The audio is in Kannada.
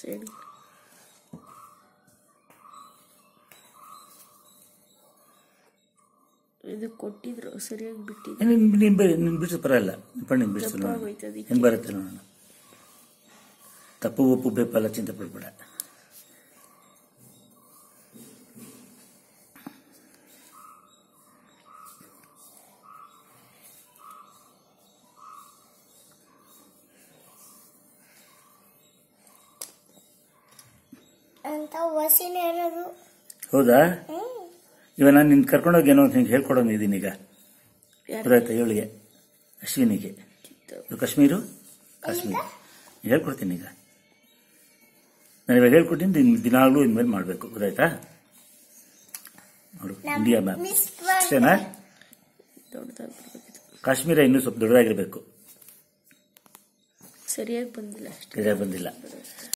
ಸೈಡ್ ಇದು ಕೊಟ್ಟಿದ್ರು ಸರಿಯಾಗಿ ಬಿಟ್ಟಿದ್ರು ನೀನು ನೀನು ಬರೀ ನೀನು ಬಿಡಿಸು ಪರವಾಗಿಲ್ಲ ನಿನ್ನ ನೀನು ಬಿಡಿಸು ದಪ್ಪ ನೋಡೋಣ ಆಗೋಯ್ತು ಅದಕ್ಕೆ. ಹೆಂಗೆ ಬರುತ್ತೆ ನೋಡೋಣ ತಪ್ಪು ಉಪ್ಪು ಬೇಪಲ್ಲ ಚಿಂತೆ ಪಡ್ಬೇಡ ಅಂತ ವಸಿನ ಇರೋದು ಹೌದಾ ಹ್ಮ್ ಇವಾಗ ನಾನು ನಿನ್ನ ಕರ್ಕೊಂಡೋಗಿ ಏನೋ ಅಂತ ಹಿಂಗೆ ಹೇಳ್ಕೊಡೋನು ಇದೀನಿ ಈಗ ಯಾರು ಗೊತ್ತಾಯ್ತಾ ಇವಳಿಗೆ ಅಶ್ವಿನಿಗೆ ಕಿತ್ತು ಇದು ಕಾಶ್ಮೀರು ಕಾಶ್ಮೀರ ಹೇಳ್ಕೊಡ್ತೀನಿ ಈಗ ನಾನು ಇವಾಗ ಹೇಳ್ಕೊಟ್ಟಿನಿ ದಿನ ದಿನಾಗಲೂ ಇನ್ಮೇಲೆ ಮಾಡಬೇಕು ಗೊತ್ತಾಯ್ತಾ ನೋಡು ಇಂಡಿಯಾ ಮ್ಯಾಪ್ ಮಿಸ್ ಅಷ್ಟೇನಾ ದೊಡ್ಡದಾಗಿ ಬರ್ಬೇಕಿತ್ತು ಕಾಶ್ಮೀರ ಇನ್ನೂ ಸ್ವಲ್ಪ ದೊಡ್ಡದಾಗಿರಬೇಕು ಸರಿಯಾಗಿ ಬಂದಿಲ್ಲ ಅಷ್ಟೇ ಸರಿಯಾಗಿ ಬಂದಿಲ್ಲ